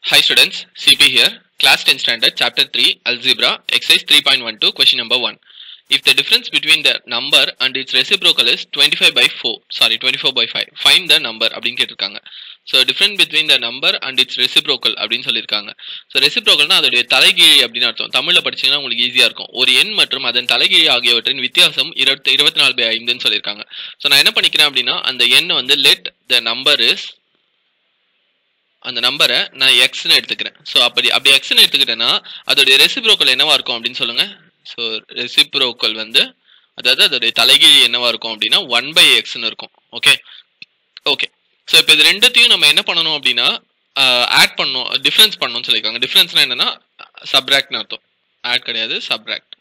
Hi students, CP here, class 10 standard, chapter 3, algebra, exercise 3.12, question number 1. If the difference between the number and its reciprocal is 25 by 4, sorry 24 by 5, find the number அப்படின்னு கேட்டிருக்காங்க so difference between the number and its reciprocal அப்படின்னு சொல்லியிருக்காங்க so ரெசிப்ரோக்கல்னா அதோடைய தலைகீழி அப்படின்னு அர்த்தம் தமிழில் படிச்சீங்கன்னா உங்களுக்கு ஈஸியாக இருக்கும் ஒரு எண் மற்றும் அதன் தலைகீழி ஆகியவற்றின் வித்தியாசம் இருபத்தி இருபத்தி நாலு பை ஐந்துன்னு சொல்லியிருக்காங்க ஸோ நான் என்ன பண்ணிக்கிறேன் அப்படின்னா அந்த எண் வந்து லெட் த நம்பர் இஸ் அந்த நம்பரை நான் எக்ஸ்னு எடுத்துக்கிறேன் ஸோ அப்படி அப்படி எக்ஸ்னு எடுத்துக்கிட்டேன்னா அதோடைய ரெசிப்ரோக்கல் என்னவா இருக்கும் அப்படின்னு சொல்லுங்க ஸோ ரெசிப்ரோக்கல் வந்து அதாவது அதோடைய தலைகீழி என்னவா இருக்கும் அப்படின்னா ஒன் பை எக்ஸ்னு இருக்கும் ஓகே ஓகே ஸோ இப்போ இது ரெண்டுத்தையும் நம்ம என்ன பண்ணணும் அப்படின்னா ஆட் பண்ணணும் டிஃப்ரென்ஸ் பண்ணணும்னு சொல்லியிருக்காங்க டிஃப்ரென்ஸ்னா என்னன்னா சப்ராக்ட்னு அர்த்தம் ஆட் கிடையாது சப்ராக்ட்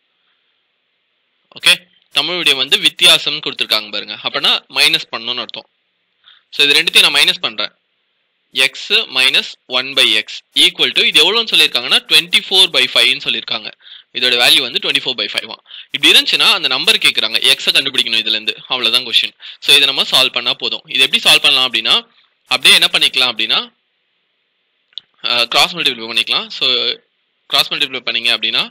ஓகே தமிழ் மீடியம் வந்து வித்தியாசம்னு கொடுத்துருக்காங்க பாருங்க அப்படின்னா மைனஸ் பண்ணணும்னு அர்த்தம் ஸோ இது ரெண்டுத்தையும் நான் மைனஸ் பண்ணுறேன் X minus one by X equal to இது எவ்வளோன்னு சொல்லியிருக்காங்கன்னா டுவெண்ட்டி ஃபோர் பை ஃபைவ்னு சொல்லியிருக்காங்க இதோட வேல்யூ வந்து டுவெண்ட்டி ஃபோர் பை ஃபைவ் இப்படி இருந்துச்சுன்னா அந்த நம்பர் கேட்குறாங்க எக்ஸை கண்டுபிடிக்கணும் இதுலேருந்து அவ்வளோதான் கொஸ்டின் ஸோ இதை நம்ம சால்வ் பண்ணால் போதும் இது எப்படி சால்வ் பண்ணலாம் அப்படின்னா அப்படியே என்ன பண்ணிக்கலாம் அப்படின்னா கிராஸ் மல்டிப்ளை பண்ணிக்கலாம் ஸோ கிராஸ் மல்டிப்ளை பண்ணீங்க அப்படின்னா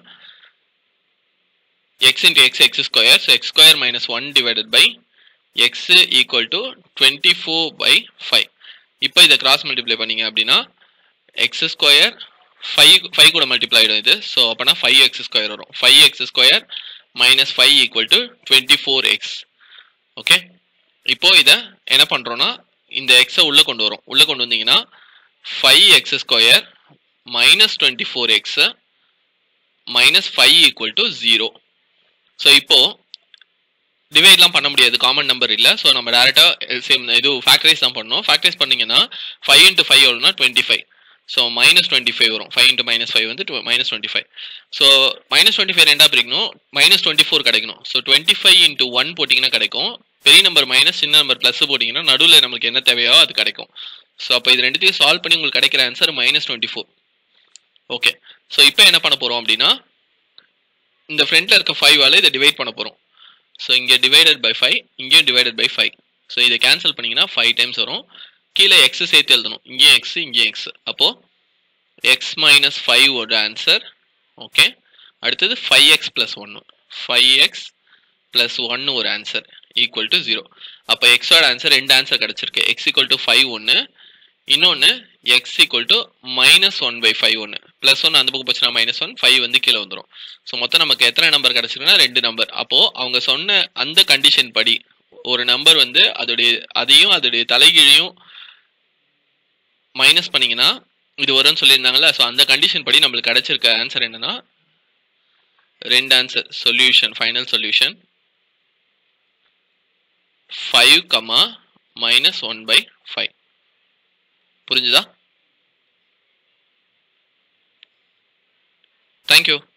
X into X X square so X square minus one divided by X equal to twenty four by five இப்போ இதை கிராஸ் மல்டிப்ளை பண்ணீங்க அப்படின்னா எக்ஸ் ஸ்கொயர் ஃபைவ் ஃபைவ் கூட மல்டிப்ளை ஆகிடும் இது ஸோ அப்போனா ஃபைவ் எக்ஸ் ஸ்கொயர் வரும் five X square minus five equal to twenty four X okay இப்போ இதை என்ன பண்ணுறோன்னா இந்த எக்ஸை உள்ளே கொண்டு வரும் உள்ளே கொண்டு வந்தீங்கன்னா five X square minus twenty four X minus five equal to zero so இப்போது டிவைட்லாம் பண்ண முடியாது காமன் நம்பர் இல்லை ஸோ நம்ம டேரெக்டாக சேம் இது ஃபேக்டரைஸ் தான் பண்ணணும் ஃபேக்டரைஸ் பண்ணிங்கன்னா ஃபைவ் இன்ட்டு ஃபைவ் எவ்வளோனா twenty five so minus twenty five வரும் ஃபைவ் இன்ட்டு மைனஸ் ஃபைவ் வந்து minus twenty five so minus twenty five ரெண்டாக பிரிக்கணும் மைனஸ் டுவெண்ட்டி ஃபோர் கிடைக்கணும் so twenty five into one போட்டிங்கன்னா கிடைக்கும் பெரிய நம்பர் மைனஸ் சின்ன நம்பர் ப்ளஸ் போட்டிங்கன்னா நடுவில் நமக்கு என்ன தேவையோ அது கிடைக்கும் ஸோ அப்போ இது ரெண்டுத்தையும் சால்வ் பண்ணி உங்களுக்கு கிடைக்கிற answer minus twenty four okay so இப்போ என்ன பண்ண போகிறோம் அப்படின்னா இந்த ஃப்ரண்ட்டில் இருக்க ஃபைவால் இதை டிவைட் பண்ண போகிறோம் ஸோ இங்கே டிவைடட் பை ஃபைவ் இங்கேயும் டிவைடட் பை ஃபைவ் ஸோ இதை கேன்சல் பண்ணிங்கன்னா ஃபைவ் டைம்ஸ் வரும் கீழே எக்ஸ் சேர்த்து எழுதணும் இங்கேயும் எக்ஸ் இங்கேயும் எக்ஸ் அப்போது எக்ஸ் மைனஸ் ஃபைவ் ஒரு ஆன்சர் ஓகே அடுத்தது ஃபைவ் எக்ஸ் ப்ளஸ் ஒன்று ஃபைவ் எக்ஸ் ப்ளஸ் ஒன்று ஒரு ஆன்சர் ஈக்குவல் டு ஜீரோ அப்போ எக்ஸோட ஆன்சர் ரெண்டு ஆன்சர் கிடச்சிருக்கு எக்ஸ் ஈக்குவல் டு ஃபைவ் ஒன்று இன்னொன்று X equal to minus one by five ஒன்று ப்ளஸ் ஒன் அந்த பக்கம் போச்சுன்னா மைனஸ் ஒன் ஃபைவ் வந்து கீழே வந்துடும் ஸோ மொத்தம் நமக்கு எத்தனை நம்பர் கிடச்சிருக்குன்னா ரெண்டு நம்பர் அப்போது அவங்க சொன்ன அந்த கண்டிஷன் படி ஒரு நம்பர் வந்து அதோடைய அதையும் அதோடைய தலைகீழையும் மைனஸ் பண்ணிங்கன்னா இது வரும்னு சொல்லியிருந்தாங்கல்ல ஸோ அந்த கண்டிஷன் படி நம்மளுக்கு கிடச்சிருக்க ஆன்சர் என்னன்னா ரெண்டு answer solution final solution five comma minus one by five புரிஞ்சுதா தேங்க்யூ